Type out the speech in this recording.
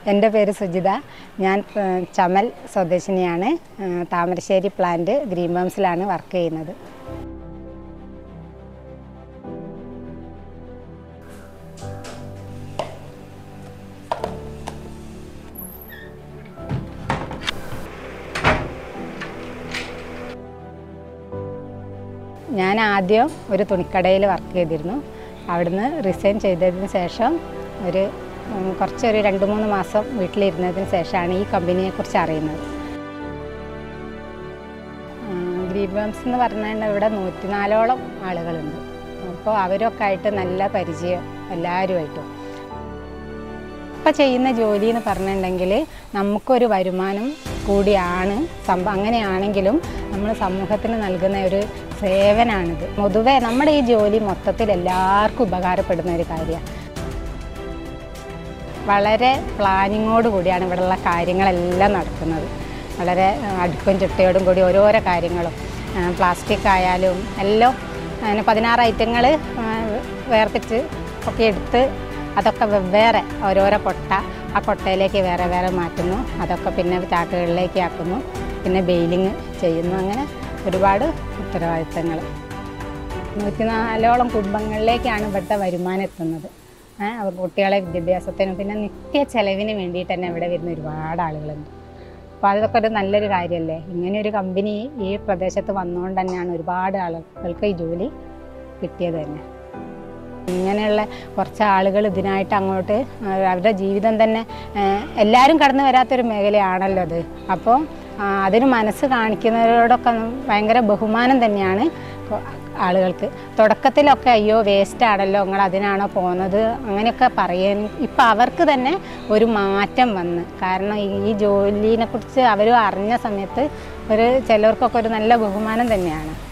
എൻ്റെ പേര് സുജിത ഞാൻ ഏഹ്, ചമൽ സ്വദേശിനിയാണ് ഏഹ്, താമരശ്ശേരി പ്ലാന്റ് ഗ്രീൻ ബംസിലാണ് വർക്ക് ചെയ്യുന്നത് ഞാൻ ആദ്യം ഒരു തുണിക്കടയിൽ വർക്ക് ചെയ്തിരുന്നു അവിടുന്ന് റിസൈൻ ചെയ്തതിന് ശേഷം ഒരു ഉം, കുറച്ചൊരു രണ്ട് മൂന്ന് മാസം വീട്ടിലിരുന്നതിന് ശേഷമാണ് ഈ കമ്പനിയെക്കുറിച്ച് അറിയുന്നത് ഗ്രീൻ ബംസ് എന്ന് പറഞ്ഞാൽ ഇവിടെ നൂറ്റിനാലോളം ആളുകളുണ്ട് അപ്പോൾ അവരൊക്കെ ആയിട്ട് നല്ല പരിചയം എല്ലാവരുമായിട്ടും ഇപ്പം ചെയ്യുന്ന ജോലി എന്ന് പറഞ്ഞിട്ടുണ്ടെങ്കിൽ നമുക്കൊരു വരുമാനം കൂടിയാണ് സംഭവം അങ്ങനെയാണെങ്കിലും നമ്മൾ സമൂഹത്തിന് നൽകുന്ന ഒരു സേവനമാണിത് പൊതുവേ നമ്മുടെ ഈ ജോലി മൊത്തത്തിൽ എല്ലാവർക്കും ഉപകാരപ്പെടുന്ന ഒരു കാര്യമാണ് വളരെ പ്ലാനിങ്ങോട് കൂടിയാണ് ഇവിടെയുള്ള കാര്യങ്ങളെല്ലാം നടക്കുന്നത് വളരെ ആ, അടുക്കും ചിട്ടയോടും കൂടി ഓരോരോ കാര്യങ്ങളും പ്ലാസ്റ്റിക് ആയാലും എല്ലാം അങ്ങനെ പതിനാറ് ഐറ്റങ്ങൾ വേർതിരിച്ച് ഒക്കെ എടുത്ത് അതൊക്കെ വെവ്വേറെ ഓരോരോ കൊട്ട ആ കൊട്ടയിലേക്ക് വേറെ വേറെ മാറ്റുന്നു അതൊക്കെ പിന്നെ ചാക്കുകളിലേക്ക് ആക്കുന്നു പിന്നെ ബെയിലിങ് ചെയ്യുന്നു അങ്ങനെ ഒരുപാട് ഉത്തരവാദിത്തങ്ങൾ നൂറ്റിനാലോളം കുടുംബങ്ങളിലേക്കാണ് ഇവിടുത്തെ വരുമാനം എത്തുന്നത് ഏഹ് അവർ കുട്ടികളെ വിദ്യാഭ്യാസത്തിനും പിന്നെ നിത്യ ചെലവിന് വേണ്ടിയിട്ട് തന്നെ ഇവിടെ വരുന്ന ഒരുപാട് ആളുകളുണ്ട് അപ്പോൾ അതൊക്കെ ഒരു നല്ലൊരു കാര്യമല്ലേ ഇങ്ങനെ ഒരു കമ്പനി ഈ പ്രദേശത്ത് വന്നുകൊണ്ട് തന്നെയാണ് ഒരുപാട് ആളുകൾക്ക് ഈ ജോലി കിട്ടിയത് തന്നെ ഇങ്ങനെയുള്ള കുറച്ച് ആളുകൾ ഇതിനായിട്ട് അങ്ങോട്ട് ആ, അവരുടെ ജീവിതം തന്നെ ആ, എല്ലാവരും കടന്നു വരാത്തൊരു മേഖലയാണല്ലോ അത് അപ്പോൾ ആ, അതിന് മനസ്സ് കാണിക്കുന്നവരോടൊക്കെ ഭയങ്കര ബഹുമാനം തന്നെയാണ് കൊ- ആളുകൾക്ക് തുടക്കത്തിലൊക്കെ അയ്യോ വേസ്റ്റ് ആണല്ലോ നിങ്ങൾ അതിനാണോ പോകുന്നത് അങ്ങനെയൊക്കെ പറയാൻ ഇപ്പം അവർക്ക് തന്നെ ഒരു മാറ്റം വന്ന് കാരണം ഈ- ഈ ജോലിനെ കുറിച്ച് അവർ അറിഞ്ഞ സമയത്ത് ഒരു ചിലർക്കൊക്കെ ഒരു നല്ല ബഹുമാനം തന്നെയാണ്